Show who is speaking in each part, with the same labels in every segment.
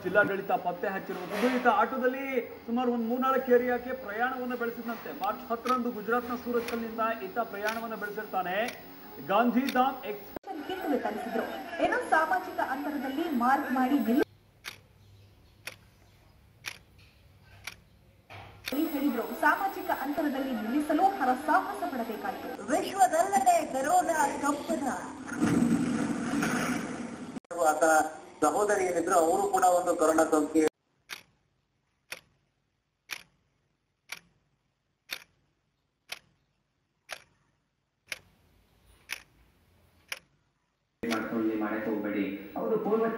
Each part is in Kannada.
Speaker 1: ಜಿಲ್ಲಾಡಳಿತ ಪತ್ತೆ ಹಚ್ಚಿರುವುದು ಈತ ಆಟೋದಲ್ಲಿ ಸುಮಾರು ಒಂದು ಮೂರ್ನಾಲ್ಕು ಏರಿಯಾಕ್ಕೆ ಪ್ರಯಾಣವನ್ನು ಬೆಳೆಸಿದಂತೆ ಮಾರ್ಚ್ ಹತ್ತರಂದು ಗುಜರಾತ್ನ ಸೂರತ್ಕಲ್ನಿಂದ ಈತ ಪ್ರಯಾಣವನ್ನು ಬೆಳೆಸಿರ್ತಾನೆ ಗಾಂಧಿಧಾಮ್ ಎಕ್ಸ್
Speaker 2: ಕಿತ್ತು ಕಲಿಸಿದ್ರು ಏನೋ ಸಾಮಾಜಿಕ ಅಂತರದಲ್ಲಿ ಮಾರ್ಕ್ ಮಾಡಿ ನಿಲ್ಲಿ ಹೇಳಿದ್ರು ಸಾಮಾಜಿಕ ಅಂತರದಲ್ಲಿ ನಿಲ್ಲಿಸಲು ಹರಸಾಹಸ ಪಡಬೇಕಾಯಿತು
Speaker 3: ವಿಶ್ವದಲ್ಲದೆ ಕರೋನಾ ಕಂಪನ ಆತ ಸಹೋದರಿ ಏನಿದ್ರು ಅವರು ಕೂಡ ಒಂದು ಕೊರೋನಾ ಸೋಂಕಿ
Speaker 4: ಮಾಡ್ಕೊಳ್ಳಿ ಮಾಡಕ್ಕೆ ಹೋಗ್ಬೇಡಿ ಅವರು ಪೂರ್ವ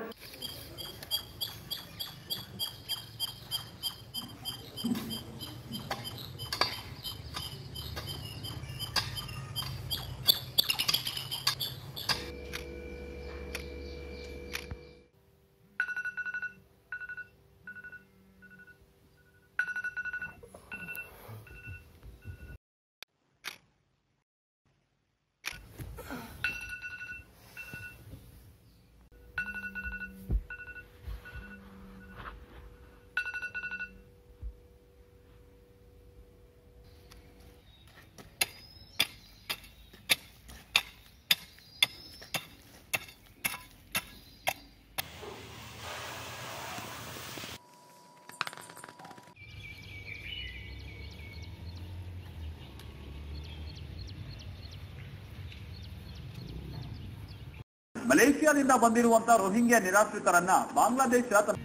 Speaker 3: ಮಲೇಷಿಯಾದಿಂದ ಬಂದಿರುವಂತಹ ರೋಹಿಂಗ್ಯಾ ನಿರಾಶ್ರಿತರನ್ನ ಬಾಂಗ್ಲಾದೇಶ ತನ್ನ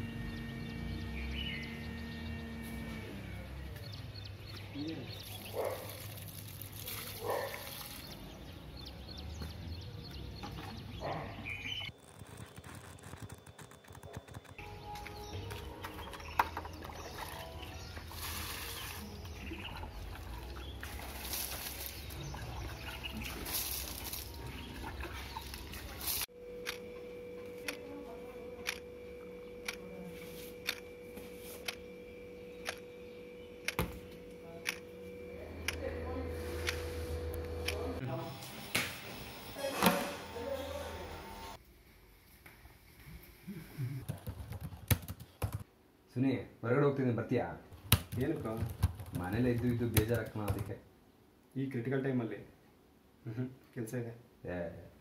Speaker 5: ಸುನಿ ಹೊರಗಡೆ ಹೋಗ್ತಿದ್ದೀನಿ ಬರ್ತೀಯಾ
Speaker 6: ಏನಕ್ಕ
Speaker 5: ಮನೇಲೆ ಇದ್ದು ಇದ್ದು ಬೇಜಾರಾಗ್ತಾನ ಅದಕ್ಕೆ
Speaker 6: ಈ ಕ್ರಿಟಿಕಲ್ ಟೈಮಲ್ಲಿ ಹ್ಞೂ ಕೆಲಸ ಇದೆ
Speaker 5: ಏ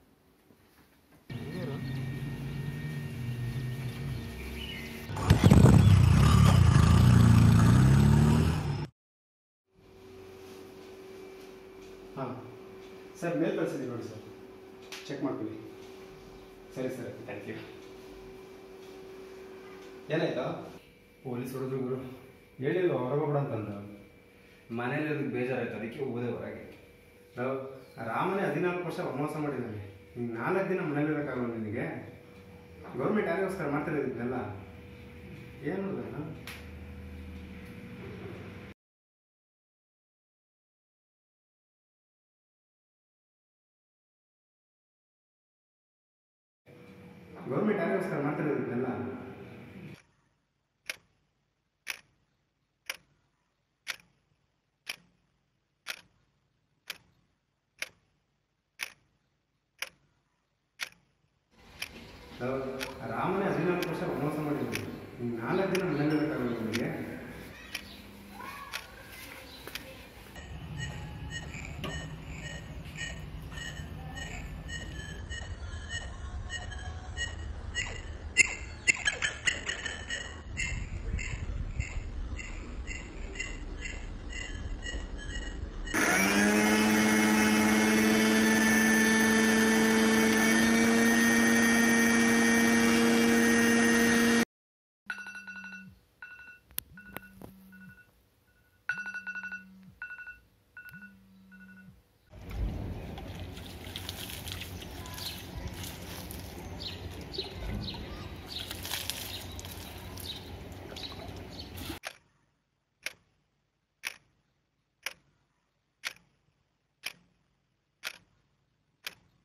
Speaker 6: ಹಾಂ ಸರ್ ಮೇಲ್ ಕಳಿಸಿದ್ದೀನಿ ನೋಡಿ ಸರ್ ಚೆಕ್ ಮಾಡ್ಕೊಳ್ಳಿ ಸರಿ ಸರ್ ಥ್ಯಾಂಕ್ ಯು ಏನಾಯ್ತಾ ಪೊಲೀಸ್ ಹೊಡೆದ್ರು ಗುರು ಹೇಳಿಲ್ಲ ಹೊರಗೆ ಬಿಡ ಅಂತಂದ
Speaker 5: ಮನೇಲಿ ಇರೋದಕ್ಕೆ ಬೇಜಾರಾಯ್ತು ಅದಕ್ಕೆ ಹೋದೆ ಹೊರಗೆ
Speaker 6: ನಾವು ರಾಮನೇ ಹದಿನಾಲ್ಕು ವರ್ಷ ವನವಾಸ ಮಾಡಿದ್ದಾನೆ ಇನ್ನು ನಾಲ್ಕು ದಿನ ಮನೇಲಿರೋಕ್ಕಾಗಲ್ಲ ನಿನಗೆ ಗೌರ್ಮೆಂಟ್ ಯಾರಿಗೋಸ್ಕರ ಮಾಡ್ತಿರೋದು ಇದನ್ನೆಲ್ಲ ಏನು ಗೊತ್ತಾ? ಗೌರ್ಮೆಂಟ್ ಯಾರಿಗೋಸ್ಕರ ಮಾಡ್ತಿರೋದು ಇದನ್ನೆಲ್ಲ ನಾವು ರಾಮನೇ ಹದಿನಾಲ್ಕು ವರ್ಷ ವನವಾಸ ಮಾಡಿದ್ದಾನೆ ಇನ್ನು ನಾಲ್ಕು ದಿನ ಮನೇಲಿರೋಕ್ಕಾಗಲ್ಲ ನಿನಗೆ